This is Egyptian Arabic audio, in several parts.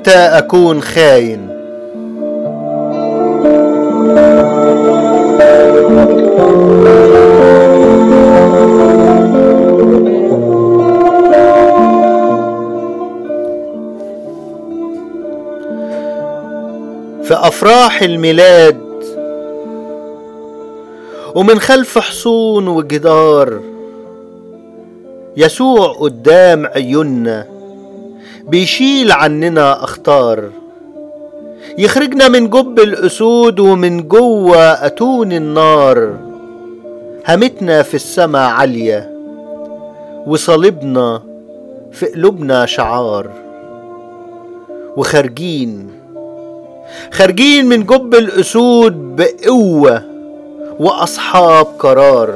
امتى اكون خاين في افراح الميلاد ومن خلف حصون وجدار يسوع قدام عيوننا بيشيل عننا اخطار يخرجنا من جب الاسود ومن جوه اتون النار همتنا في السما عاليه وصليبنا في قلوبنا شعار وخارجين خارجين من جب الاسود بقوه واصحاب قرار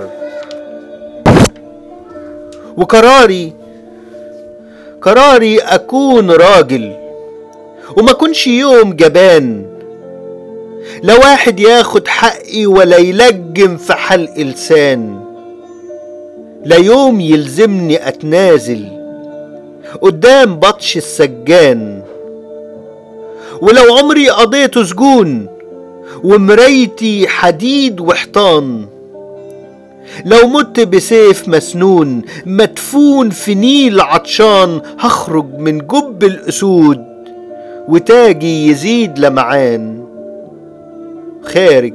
وقراري قراري اكون راجل وما كنش يوم جبان لا واحد ياخد حقي ولا يلجم في حلق لسان لا يوم يلزمني اتنازل قدام بطش السجان ولو عمري قضيته سجون ومرايتي حديد وحيطان لو مت بسيف مسنون مدفون في نيل عطشان هخرج من جب الأسود وتاجي يزيد لمعان خارج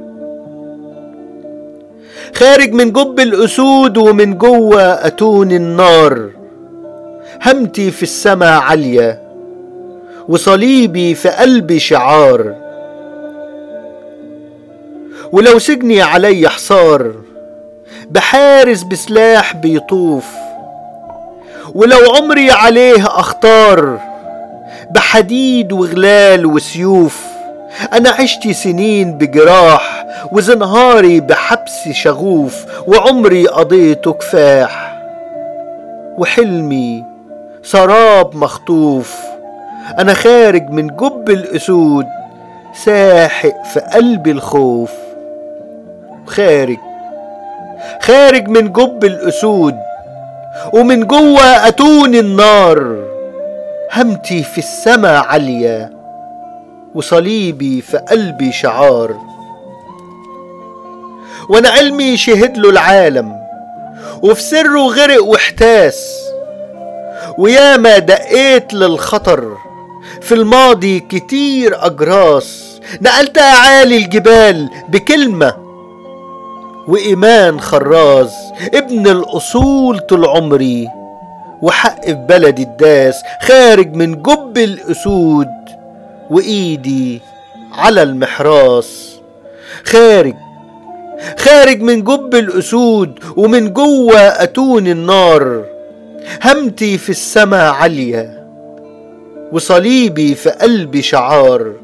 خارج من جب الأسود ومن جوه أتون النار همتي في السما عالية وصليبي في قلبي شعار ولو سجني علي حصار بحارس بسلاح بيطوف ولو عمري عليه اختار بحديد وغلال وسيوف انا عشت سنين بجراح وزنهاري بحبس شغوف وعمري قضيته كفاح وحلمي سراب مخطوف انا خارج من جب الاسود ساحق في قلبي الخوف خارج خارج من جب الأسود ومن جوه أتون النار همتي في السما عالية وصليبي في قلبي شعار وانا علمي شهد له العالم وفي سره غرق واحتاس وياما دقيت للخطر في الماضي كتير أجراس نقلتها عالي الجبال بكلمة وإيمان خراز ابن الأصول طول عمري وحق في بلدي الداس خارج من جب الأسود وإيدي على المحراس خارج خارج من جب الأسود ومن جوه أتون النار همتي في السما عالية وصليبي في قلبي شعار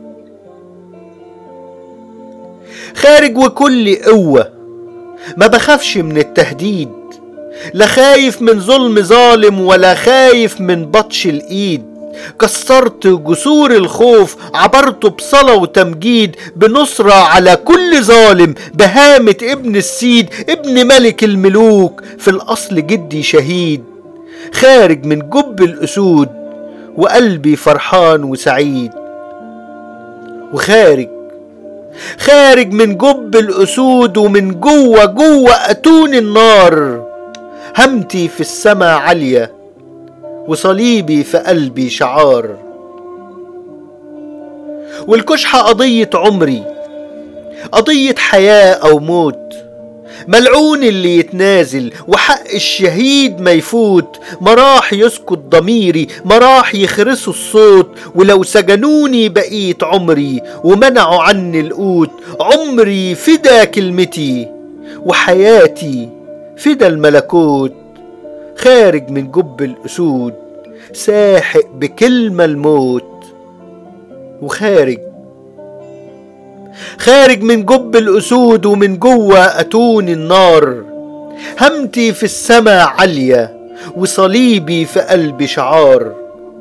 خارج وكل قوة ما بخافش من التهديد لا خايف من ظلم ظالم ولا خايف من بطش الإيد كسرت جسور الخوف عبرته بصلاة وتمجيد بنصرة على كل ظالم بهامة ابن السيد ابن ملك الملوك في الأصل جدي شهيد خارج من جب الأسود وقلبي فرحان وسعيد وخارج خارج من جب الأسود ومن جوه جوه أتون النار همتي في السما عالية وصليبي في قلبي شعار والكشحة قضية عمري قضية حياة أو موت ملعون اللي يتنازل وحق الشهيد ما يفوت ما راح يسكت ضميري ما راح يخرسوا الصوت ولو سجنوني بقيت عمري ومنعوا عني القوت عمري فدا كلمتي وحياتي فدا الملكوت خارج من جب الأسود ساحق بكلمة الموت وخارج خارج من جب الأسود ومن جوه أتون النار همتي في السما عالية وصليبي في قلبي شعار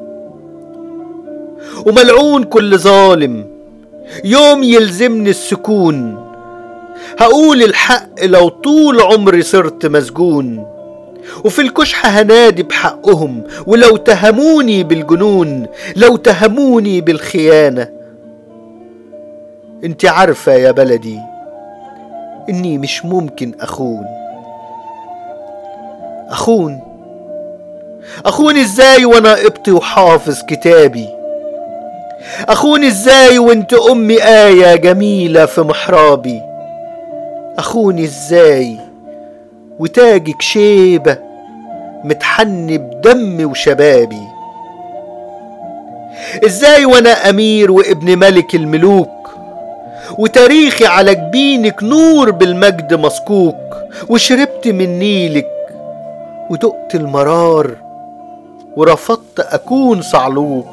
وملعون كل ظالم يوم يلزمني السكون هقول الحق لو طول عمري صرت مسجون وفي الكشح هنادي بحقهم ولو تهموني بالجنون لو تهموني بالخيانة انت عارفة يا بلدي اني مش ممكن اخون اخون اخون ازاي وانا ابطي وحافظ كتابي اخون ازاي وانت امي ايه جميله في محرابي اخوني ازاي وتاجك شيبه متحني بدمي وشبابي ازاي وانا امير وابن ملك الملوك وتاريخي على جبينك نور بالمجد مسكوك وشربت من نيلك ودقت المرار ورفضت اكون صعلوك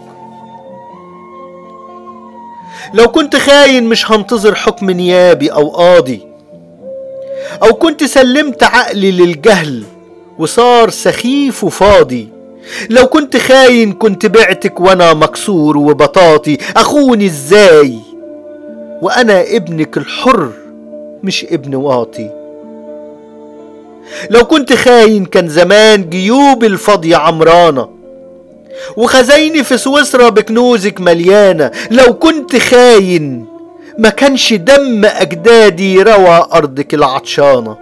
لو كنت خاين مش هنتظر حكم نيابي او قاضي او كنت سلمت عقلي للجهل وصار سخيف وفاضي لو كنت خاين كنت بعتك وانا مكسور وبطاطي اخوني ازاي وانا ابنك الحر مش ابن واطي لو كنت خاين كان زمان جيوب الفاضية عمرانة وخزيني في سويسرا بكنوزك مليانة لو كنت خاين ما كانش دم أجدادي روى أرضك العطشانة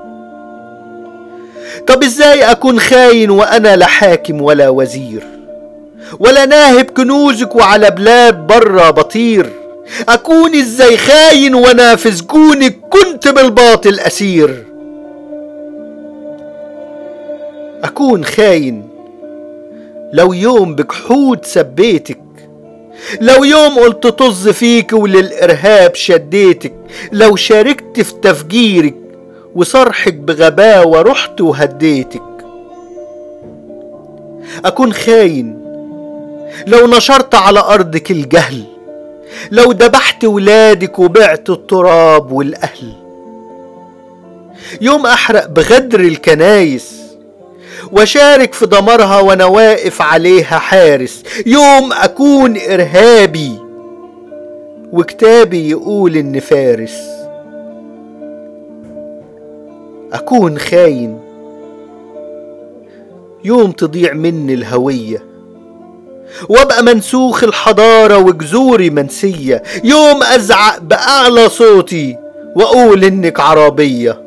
طب ازاي أكون خاين وأنا لا حاكم ولا وزير ولا ناهب كنوزك وعلى بلاد برا بطير أكون ازاي خاين وأنا في سجونك كنت بالباطل أسير أكون خاين لو يوم بجحود سبيتك لو يوم قلت طز فيك وللإرهاب شديتك لو شاركت في تفجيرك وصرحك بغباوة رحت وهديتك أكون خاين لو نشرت على أرضك الجهل لو دبحت ولادك وبعت التراب والأهل يوم أحرق بغدر الكنايس وشارك في دمارها وانا واقف عليها حارس يوم اكون ارهابي وكتابي يقول اني فارس اكون خاين يوم تضيع مني الهويه وابقى منسوخ الحضاره وجذوري منسيه يوم ازعق باعلى صوتي واقول انك عربيه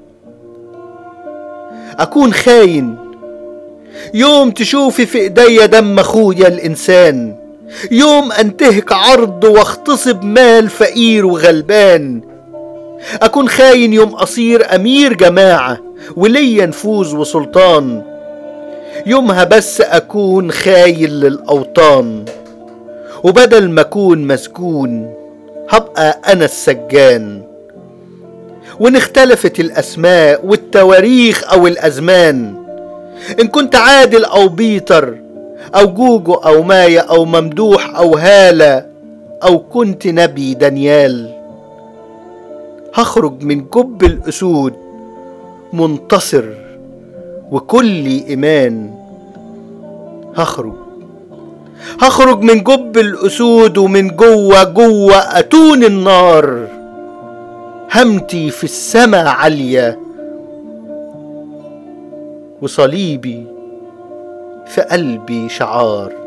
اكون خاين يوم تشوفي في ايديا دم اخويا الانسان يوم انتهك عرض واغتصب مال فقير وغلبان اكون خاين يوم اصير امير جماعه وليا نفوذ وسلطان يومها بس اكون خاين للاوطان وبدل ما اكون مسجون هبقى انا السجان وان اختلفت الاسماء والتواريخ او الازمان ان كنت عادل او بيتر او جوجو او مايا او ممدوح او هالة او كنت نبي دانيال هخرج من جب الاسود منتصر وكل ايمان هخرج هخرج من جب الاسود ومن جوه جوه اتون النار همتي في السما عاليه وصليبي في قلبي شعار